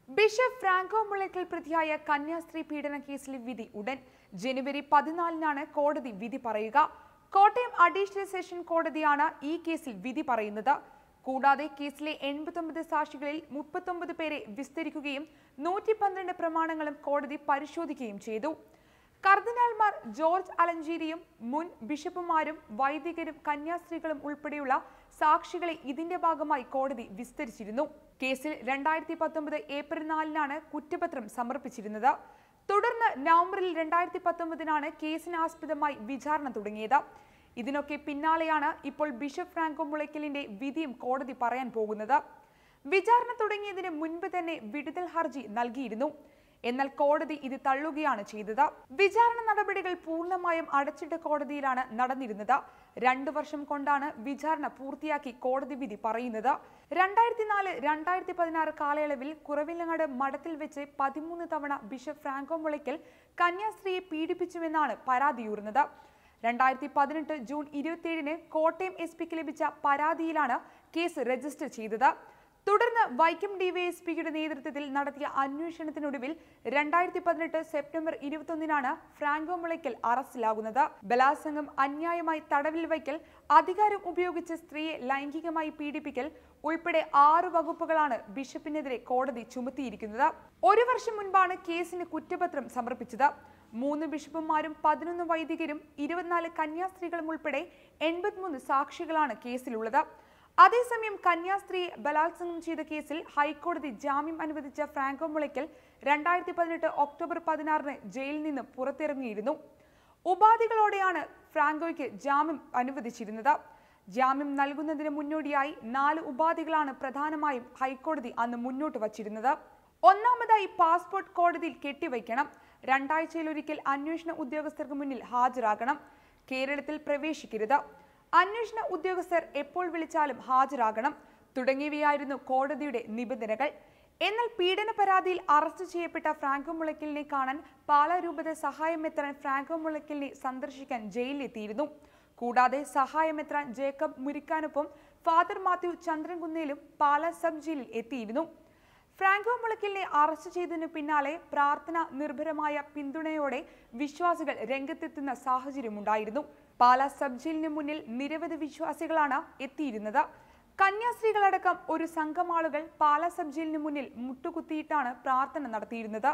bishop Franco Mulakkal പ്രതിയായ കന്യാസ്ത്രീ പീഡന കേസിലെ വിധി ഉടൻ ജനുവരി പതിനാലിനാണ് കോടതി വിധി പറയുക കോട്ടയം അഡീഷണൽ സെഷൻ കോടതിയാണ് ഈ കേസിൽ വിധി പറയുന്നത് കൂടാതെ കേസിലെ എൺപത്തൊമ്പത് സാക്ഷികളിൽ മുപ്പത്തൊമ്പത് പേരെ വിസ്തരിക്കുകയും നൂറ്റി പന്ത്രണ്ട് പ്രമാണങ്ങളും കോടതി പരിശോധിക്കുകയും ചെയ്തു കർദിനാൾമാർ ജോർജ് അലഞ്ചേരിയും മുൻ ബിഷപ്പുമാരും വൈദികരും കന്യാസ്ത്രീകളും ഉൾപ്പെടെയുള്ള സാക്ഷികളെ ഇതിന്റെ ഭാഗമായി കോടതി വിസ്തരിച്ചിരുന്നു കേസിൽ രണ്ടായിരത്തി പത്തൊമ്പത് ഏപ്രിൽ നാലിനാണ് കുറ്റപത്രം സമർപ്പിച്ചിരുന്നത് തുടർന്ന് നവംബറിൽ രണ്ടായിരത്തി പത്തൊമ്പതിനാണ് കേസിനാസ്പദമായി വിചാരണ തുടങ്ങിയത് ഇതിനൊക്കെ പിന്നാലെയാണ് ഇപ്പോൾ ബിഷപ്പ് ഫ്രാങ്കോ മുളയ്ക്കലിന്റെ വിധിയും കോടതി പറയാൻ പോകുന്നത് വിചാരണ തുടങ്ങിയതിന് മുൻപ് തന്നെ വിടുതൽ ഹർജി നൽകിയിരുന്നു എന്നാൽ കോടതി ഇത് തള്ളുകയാണ് ചെയ്തത് വിചാരണ നടപടികൾ പൂർണ്ണമായും അടച്ചിട്ട കോടതിയിലാണ് നടന്നിരുന്നത് രണ്ടു വർഷം കൊണ്ടാണ് വിചാരണ പൂർത്തിയാക്കി കോടതി വിധി പറയുന്നത് രണ്ടായിരത്തി നാല് രണ്ടായിരത്തി പതിനാറ് കാലയളവിൽ കുറവിലങ്ങാട് മഠത്തിൽ വെച്ച് പതിമൂന്ന് തവണ ബിഷപ്പ് ഫ്രാങ്കോ മുളയ്ക്കൽ കന്യാസ്ത്രീയെ പീഡിപ്പിച്ചുവെന്നാണ് പരാതിയൂറുന്നത് രണ്ടായിരത്തി പതിനെട്ട് ജൂൺ ഇരുപത്തിയേഴിന് കോട്ടയം എസ് പിക്ക് ലഭിച്ച പരാതിയിലാണ് കേസ് രജിസ്റ്റർ ചെയ്തത് തുടർന്ന് വൈക്കം ഡിവൈഎസ്പിയുടെ നേതൃത്വത്തിൽ നടത്തിയ അന്വേഷണത്തിനൊടുവിൽ രണ്ടായിരത്തി പതിനെട്ട് സെപ്റ്റംബർ ഇരുപത്തൊന്നിനാണ് ഫ്രാങ്കോ മുളയ്ക്കൽ അറസ്റ്റിലാകുന്നത് ബലാത്സംഗം അന്യായമായി തടവിൽ വയ്ക്കൽ അധികാരം ഉപയോഗിച്ച് സ്ത്രീയെ ലൈംഗികമായി പീഡിപ്പിക്കൽ ഉൾപ്പെടെ ആറ് വകുപ്പുകളാണ് ബിഷപ്പിനെതിരെ കോടതി ചുമത്തിയിരിക്കുന്നത് ഒരു വർഷം മുൻപാണ് കേസിന് കുറ്റപത്രം സമർപ്പിച്ചത് മൂന്ന് ബിഷപ്പുമാരും പതിനൊന്ന് വൈദികരും ഇരുപത്തിനാല് കന്യാസ്ത്രീകളും ഉൾപ്പെടെ എൺപത്തിമൂന്ന് സാക്ഷികളാണ് കേസിലുള്ളത് അതേസമയം കന്യാസ്ത്രീയെ ബലാത്സംഗം ചെയ്ത കേസിൽ ഹൈക്കോടതി ജാമ്യം അനുവദിച്ച ഫ്രാങ്കോ മുളയ്ക്കൽ രണ്ടായിരത്തി പതിനെട്ട് ഒക്ടോബർ പതിനാറിന് ജയിലിൽ നിന്ന് പുറത്തിറങ്ങിയിരുന്നു ഉപാധികളോടെയാണ് ഫ്രാങ്കോയ്ക്ക് ജാമ്യം അനുവദിച്ചിരുന്നത് ജാമ്യം നൽകുന്നതിന് മുന്നോടിയായി നാല് ഉപാധികളാണ് പ്രധാനമായും ഹൈക്കോടതി അന്ന് മുന്നോട്ട് വച്ചിരുന്നത് ഒന്നാമതായി പാസ്പോർട്ട് കോടതിയിൽ കെട്ടിവയ്ക്കണം രണ്ടാഴ്ചയിലൊരിക്കൽ അന്വേഷണ ഉദ്യോഗസ്ഥർക്ക് മുന്നിൽ ഹാജരാകണം കേരളത്തിൽ പ്രവേശിക്കരുത് അന്വേഷണ ഉദ്യോഗസ്ഥർ എപ്പോൾ വിളിച്ചാലും ഹാജരാകണം തുടങ്ങിയവയായിരുന്നു കോടതിയുടെ നിബന്ധനകൾ എന്നാൽ പീഡന പരാതിയിൽ അറസ്റ്റ് ചെയ്യപ്പെട്ട ഫ്രാങ്കോ മുളയ്ക്കലിനെ കാണാൻ പാലാ രൂപത സഹായമെത്രാൻ ഫ്രാങ്കോ മുളയ്ക്കലിനെ സന്ദർശിക്കാൻ ജയിലിലെത്തിയിരുന്നു കൂടാതെ സഹായമെത്രാൻ ജേക്കബ് മുരിക്കാനൊപ്പം ഫാദർ മാത്യു ചന്ദ്രൻകുന്നേലും പാലാ സബ് ജയിലിൽ എത്തിയിരുന്നു ഫ്രാങ്കോ മുളയ്ക്കലിനെ അറസ്റ്റ് ചെയ്തതിനു പിന്നാലെ പ്രാർത്ഥന നിർഭരമായ പിന്തുണയോടെ വിശ്വാസികൾ രംഗത്തെത്തുന്ന സാഹചര്യമുണ്ടായിരുന്നു പാലാ സബ് ജയിലിന് മുന്നിൽ നിരവധി വിശ്വാസികളാണ് എത്തിയിരുന്നത് കന്യാസ്ത്രീകളടക്കം ഒരു സംഘം ആളുകൾ പാലാ സബ് ജയിലിന് മുന്നിൽ മുട്ടുകുത്തിയിട്ടാണ് പ്രാർത്ഥന നടത്തിയിരുന്നത്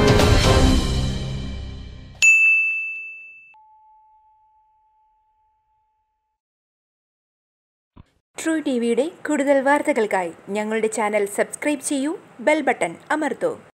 ട്രൂ ടി വിയുടെ കൂടുതൽ വാർത്തകൾക്കായി ഞങ്ങളുടെ ചാനൽ സബ്സ്ക്രൈബ് ചെയ്യൂ ബെൽ ബട്ടൺ അമർത്തൂ